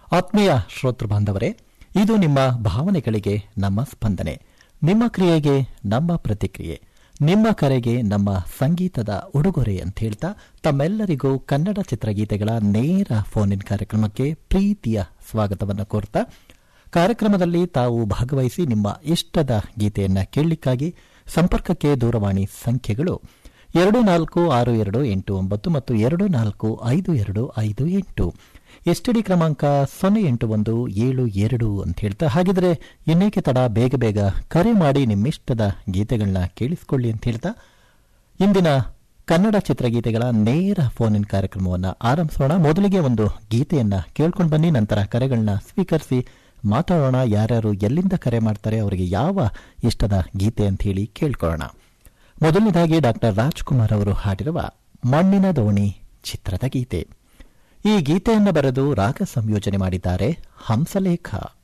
ಆತ್ಮೀಯ ಶ್ರೋತೃ ಬಾಂಧವರೇ ಇದು ನಿಮ್ಮ ಭಾವನೆಗಳಿಗೆ ನಮ್ಮ ಸ್ಪಂದನೆ ನಿಮ್ಮ ಕ್ರಿಯೆಗೆ ನಮ್ಮ ಪ್ರತಿಕ್ರಿಯೆ ನಿಮ್ಮ ಕರೆಗೆ ನಮ್ಮ ಸಂಗೀತದ ಉಡುಗೊರೆ ಅಂತ ಹೇಳ್ತಾ ತಮ್ಮೆಲ್ಲರಿಗೂ ಕನ್ನಡ ಚಿತ್ರಗೀತೆಗಳ ನೇರ ಫೋನ್ ಇನ್ ಕಾರ್ಯಕ್ರಮಕ್ಕೆ ಪ್ರೀತಿಯ ಸ್ವಾಗತವನ್ನು ಕೋರ್ತಾ ಕಾರ್ಯಕ್ರಮದಲ್ಲಿ ತಾವು ಭಾಗವಹಿಸಿ ನಿಮ್ಮ ಇಷ್ಟದ ಗೀತೆಯನ್ನ ಕೇಳಲಿಕ್ಕಾಗಿ ಸಂಪರ್ಕಕ್ಕೆ ದೂರವಾಣಿ ಸಂಖ್ಯೆಗಳು ಎರಡು ನಾಲ್ಕು ಆರು ಎರಡು ಎಂಟು ಒಂಬತ್ತು ಮತ್ತು ಎರಡು ನಾಲ್ಕು ಐದು ಎರಡು ಐದು ಎಂಟು ಎಸ್ಟಿಡಿ ಕ್ರಮಾಂಕ ಸೊನ್ನೆ ಎಂಟು ಒಂದು ಏಳು ಎರಡು ಅಂತ ಹೇಳ್ತಾ ಹಾಗಿದ್ರೆ ಇನ್ನೇಕೆ ತಡ ಬೇಗ ಬೇಗ ಕರೆ ಮಾಡಿ ನಿಮ್ಮಿಷ್ಟದ ಗೀತೆಗಳನ್ನ ಕೇಳಿಸಿಕೊಳ್ಳಿ ಅಂತ ಹೇಳ್ತಾ ಇಂದಿನ ಕನ್ನಡ ಚಿತ್ರಗೀತೆಗಳ ನೇರ ಫೋನ್ ಇನ್ ಕಾರ್ಯಕ್ರಮವನ್ನು ಆರಂಭಿಸೋಣ ಮೊದಲಿಗೆ ಒಂದು ಗೀತೆಯನ್ನ ಕೇಳ್ಕೊಂಡು ಬನ್ನಿ ನಂತರ ಕರೆಗಳನ್ನ ಸ್ವೀಕರಿಸಿ ಮಾತಾಡೋಣ ಯಾರ್ಯಾರು ಎಲ್ಲಿಂದ ಕರೆ ಮಾಡ್ತಾರೆ ಅವರಿಗೆ ಯಾವ ಇಷ್ಟದ ಗೀತೆ ಅಂತ ಹೇಳಿ ಕೇಳ್ಕೊಳ್ಳೋಣ ಮೊದಲನೇದಾಗಿ ಡಾಕ್ಟರ್ ರಾಜ್ಕುಮಾರ್ ಅವರು ಹಾಡಿರುವ ಮಣ್ಣಿನ ದೋಣಿ ಚಿತ್ರದ ಗೀತೆ ಈ ಗೀತೆಯನ್ನು ಬರೆದು ರಾಗ ಸಂಯೋಜನೆ ಮಾಡಿದ್ದಾರೆ ಹಂಸಲೇಖ